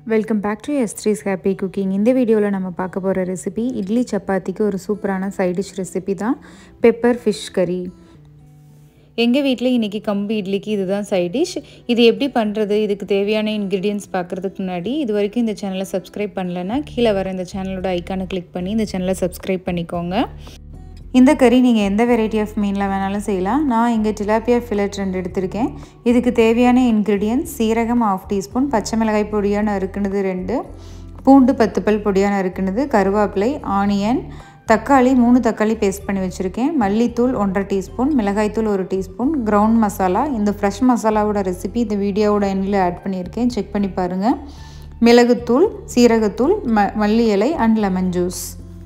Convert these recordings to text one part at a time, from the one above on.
welcome back to S threes happy cooking இந்த வீடியோவில் நம்ம பார்க்க போகிற ரெசிபி இட்லி சப்பாத்திக்கு ஒரு சூப்பரான சைட் டிஷ் ரெசிபி தான் பெப்பர் ஃபிஷ் கறி எங்கள் வீட்டில் இன்றைக்கி கம்பு இட்லிக்கு இதுதான் சைட் டிஷ் இது எப்படி பண்ணுறது இதுக்கு தேவையான இன்க்ரீடியன்ஸ் பார்க்குறதுக்கு முன்னாடி இது வரைக்கும் இந்த சேனலை சப்ஸ்கிரைப் பண்ணலைன்னா கீழே வர இந்த சேனலோட ஐக்கானை கிளிக் பண்ணி இந்த சேனலை சப்ஸ்கிரைப் பண்ணிக்கோங்க இந்த கறி நீங்கள் எந்த வெரைட்டி ஆஃப் மீனில் வேணாலும் செய்யலாம் நான் இங்கே டிலாப்பியா ஃபிலட் ரெண்டு எடுத்திருக்கேன் இதுக்கு தேவையான இன்க்ரீடியன்ஸ் சீரகம் ஆஃப் டீஸ்பூன் பச்சை மிளகாய் பொடியாக நறுக்குனது ரெண்டு பூண்டு பத்து பல் பொடியாக நறுக்குனது கருவேப்பிலை ஆனியன் தக்காளி மூணு தக்காளி பேஸ்ட் பண்ணி வச்சுருக்கேன் மல்லித்தூள் ஒன்றரை டீஸ்பூன் மிளகாய்த்தூள் ஒரு டீஸ்பூன் கிரவுண்ட் மசாலா இந்த ஃப்ரெஷ் மசாலாவோட ரெசிபி இந்த வீடியோவோட எண்ணில் ஆட் பண்ணியிருக்கேன் செக் பண்ணி பாருங்கள் மிளகுத்தூள் சீரகத்தூள் ம மல்லி இலை அண்ட் லெமன் ஜூஸ்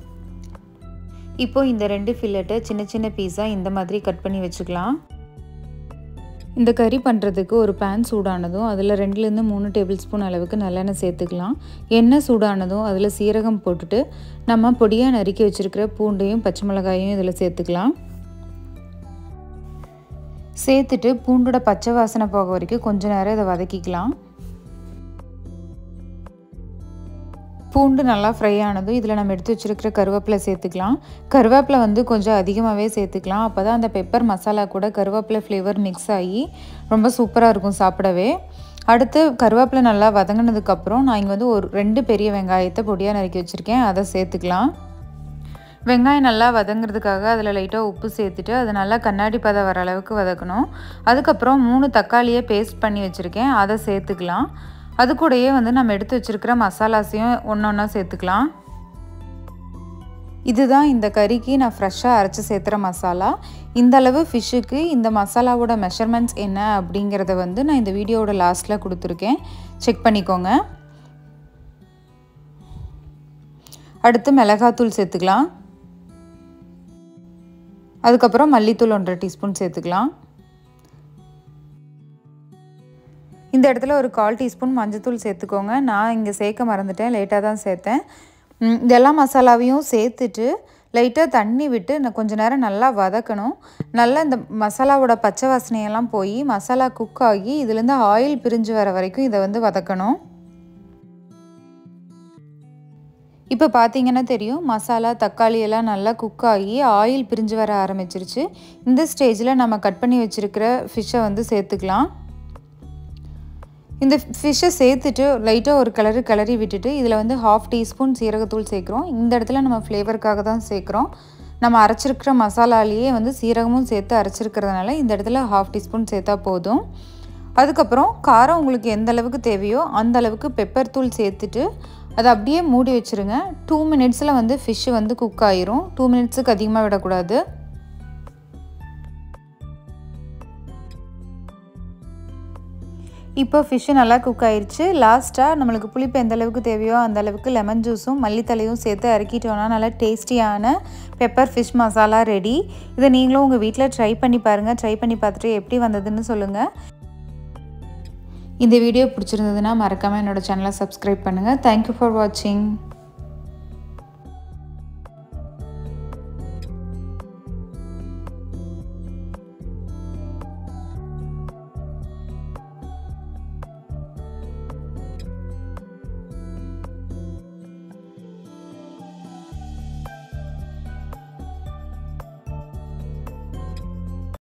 இப்போ இந்த ரெண்டு ஃபில்லட்டை சின்ன சின்ன பீஸாக இந்த மாதிரி கட் பண்ணி வச்சுக்கலாம் இந்த கறி பண்ணுறதுக்கு ஒரு பேன் சூடானதும் அதில் ரெண்டுலேருந்து மூணு டேபிள் ஸ்பூன் அளவுக்கு நல்லெண்ணெய் சேர்த்துக்கலாம் எண்ணெய் சூடானதும் அதில் சீரகம் போட்டுட்டு நம்ம பொடியாக நறுக்கி வச்சுருக்கிற பூண்டையும் பச்சை மிளகாயும் இதில் சேர்த்துக்கலாம் சேர்த்துட்டு பூண்டோட பச்சை வாசனை போக வரைக்கும் கொஞ்ச நேரம் இதை வதக்கிக்கலாம் பூண்டு நல்லா ஃப்ரை ஆனதும் இதில் நம்ம எடுத்து வச்சுருக்கிற கருவேப்பிலை சேர்த்துக்கலாம் கருவேப்பிலை வந்து கொஞ்சம் அதிகமாகவே சேர்த்துக்கலாம் அப்போ தான் அந்த பெப்பர் மசாலா கூட கருவேப்பிலை ஃப்ளேவர் மிக்ஸ் ஆகி ரொம்ப சூப்பராக இருக்கும் சாப்பிடவே அடுத்து கருவேப்பிலை நல்லா வதங்கினதுக்கப்புறம் நான் இங்கே வந்து ஒரு ரெண்டு பெரிய வெங்காயத்தை பொடியாக நறுக்கி வச்சுருக்கேன் அதை சேர்த்துக்கலாம் வெங்காயம் நல்லா வதங்குறதுக்காக அதில் லைட்டாக உப்பு சேர்த்துட்டு அது நல்லா கண்ணாடி பதம் வர அளவுக்கு வதக்கணும் அதுக்கப்புறம் மூணு தக்காளியை பேஸ்ட் பண்ணி வச்சுருக்கேன் அதை சேர்த்துக்கலாம் அது கூடயே வந்து நம்ம எடுத்து வச்சுருக்கிற மசாலாஸையும் ஒன்று ஒன்றா சேர்த்துக்கலாம் இதுதான் இந்த கறிக்கு நான் ஃப்ரெஷ்ஷாக அரைச்சி சேர்த்துற மசாலா இந்த அளவு ஃபிஷ்ஷுக்கு இந்த மசாலாவோட மெஷர்மெண்ட்ஸ் என்ன அப்படிங்கிறத வந்து நான் இந்த வீடியோவோட லாஸ்ட்டில் கொடுத்துருக்கேன் செக் பண்ணிக்கோங்க அடுத்து மிளகாத்தூள் சேர்த்துக்கலாம் அதுக்கப்புறம் மல்லித்தூள் ஒன்றரை டீஸ்பூன் சேர்த்துக்கலாம் இந்த இடத்துல ஒரு கால் டீஸ்பூன் மஞ்சத்தூள் சேர்த்துக்கோங்க நான் இங்கே சேர்க்க மறந்துட்டேன் லேட்டாக தான் சேர்த்தேன் இது எல்லா மசாலாவையும் சேர்த்துட்டு லைட்டாக தண்ணி விட்டு நான் கொஞ்சம் நேரம் நல்லா வதக்கணும் நல்லா இந்த மசாலாவோட பச்சை வாசனையெல்லாம் போய் மசாலா குக் ஆகி இதுலேருந்து ஆயில் பிரிஞ்சு வர வரைக்கும் இதை வந்து வதக்கணும் இப்போ பார்த்தீங்கன்னா தெரியும் மசாலா தக்காளி எல்லாம் நல்லா குக் ஆகி ஆயில் பிரிஞ்சு வர ஆரம்பிச்சிருச்சு இந்த ஸ்டேஜில் நம்ம கட் பண்ணி வச்சுருக்கிற ஃபிஷ்ஷை வந்து சேர்த்துக்கலாம் இந்த ஃபிஷ்ஷை சேர்த்துட்டு லைட்டாக ஒரு கலரு கிளறி விட்டுட்டு இதில் வந்து ஹாஃப் டீஸ்பூன் சீரகத்தூள் சேர்க்குறோம் இந்த இடத்துல நம்ம ஃப்ளேவருக்காக தான் சேர்க்குறோம் நம்ம அரைச்சிருக்கிற மசாலாலேயே வந்து சீரகமும் சேர்த்து அரைச்சிருக்கிறதுனால இந்த இடத்துல ஹாஃப் டீஸ்பூன் சேர்த்தா போதும் அதுக்கப்புறம் காரம் உங்களுக்கு எந்த அளவுக்கு தேவையோ அந்த அளவுக்கு பெப்பர் தூள் சேர்த்துட்டு அதை அப்படியே மூடி வச்சுருங்க டூ மினிட்ஸில் வந்து ஃபிஷ்ஷு வந்து குக் ஆயிரும் டூ மினிட்ஸுக்கு அதிகமாக விடக்கூடாது இப்போ ஃபிஷ்ஷு நல்லா குக் ஆயிடுச்சு லாஸ்ட்டாக நம்மளுக்கு புளிப்பு எந்த அளவுக்கு தேவையோ அந்த அளவுக்கு லெமன் ஜூஸும் மல்லித்தலையும் சேர்த்து இறக்கிட்டோன்னா நல்லா டேஸ்டியான பெப்பர் ஃபிஷ் மசாலா ரெடி இதை நீங்களும் உங்கள் வீட்டில் ட்ரை பண்ணி பாருங்கள் ட்ரை பண்ணி பார்த்துட்டு எப்படி வந்ததுன்னு சொல்லுங்கள் இந்த வீடியோ பிடிச்சிருந்ததுன்னா மறக்காமல் என்னோடய சேனலை சப்ஸ்கிரைப் பண்ணுங்கள் தேங்க்யூ ஃபார் வாட்சிங்